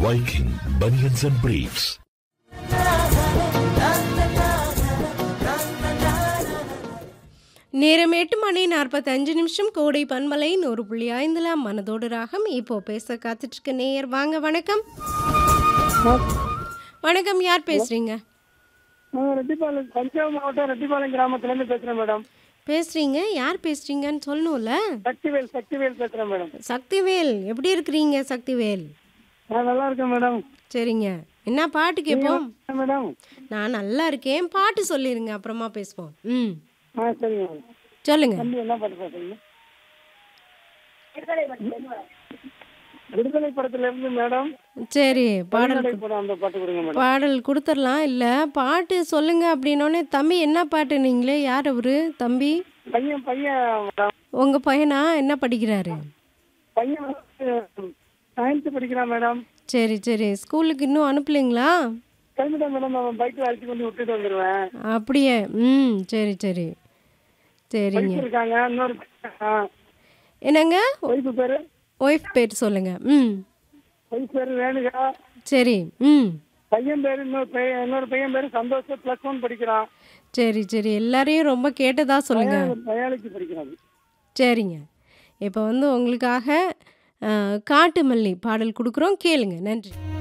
Viking Bunions and Briefs. நேரம் எட்டு மணி நாற்பத்தஞ்சு நிமிஷம் கோடை பன்மலை நூறு புள்ளி ஐந்துல மனதோடு ராகம் இப்போ பேச காத்துட்டு இருக்க நேயர் வாங்க வணக்கம் வணக்கம் யார் பேசுறீங்க நான் ரெட்டிப்பாளையம் தஞ்சாவூர் மாவட்டம் ரெட்டிப்பாளையம் கிராமத்துலேருந்து பேசுகிறேன் மேடம் பேசுறீங்க யார் பேசுறீங்கன்னு சொல்லணும்ல சக்திவேல் சக்திவேல் பேசுகிறேன் மேடம் சக்திவேல் எப்படி இருக்கிறீங்க சக்திவேல் நான் நல்லா இருக்கேன் மேடம் சரிங்க என்ன பாட்டு கேட்போம் என்ன மேடம் நான் நல்லா இருக்கேன் பாட்டு சொல்லிருங்க அப்புறமா பேசுவோம் ம் ஆ சரிங்க மேடம் சொல்லுங்க தம்பி என்ன பாட்டு பேசுறீங்க விடுதலை படத்துல இருந்து மேடம் சரி பாடல் விடுதலை படம் அந்த பாட்டு கொடுங்க மேடம் பாடல் கொடுத்துடலாம் இல்லை பாட்டு சொல்லுங்க அப்படின்னோடனே தம்பி என்ன பாட்டு நீங்களே யார் அவரு தம்பி பையன் பையன் மேடம் உங்க பையனா என்ன படிக்கிறாரு பையன் நைன்த்து படிக்கிறான் மேடம் சரி சரி ஸ்கூலுக்கு இன்னும் அனுப்பலைங்களா கிளம்பிட்டேன் மேடம் அவன் பைக்கில் அழைச்சி கொண்டு விட்டுட்டு வந்துடுவேன் அப்படியே ம் சரி சரி சரிங்க பைக் இருக்காங்க இன்னொரு என்னங்க ஒய்ஃபு பேர் ஒய்ஃப் பேர் சொல்லுங்க ம் ஒய்ஃப் பேர் வேணுகா சரி ம் பையன் பேர் இன்னொரு பையன் இன்னொரு பையன் பேர் சந்தோஷ் ப்ளஸ் ஒன் படிக்கிறான் சரி சரி எல்லாரையும் ரொம்ப கேட்டதா சொல்லுங்க பயாலஜி படிக்கிறான் சரிங்க இப்போ வந்து உங்களுக்காக அஹ், காட்டு மல்லி பாடல் கொடுக்குறோம் கேளுங்க நன்றி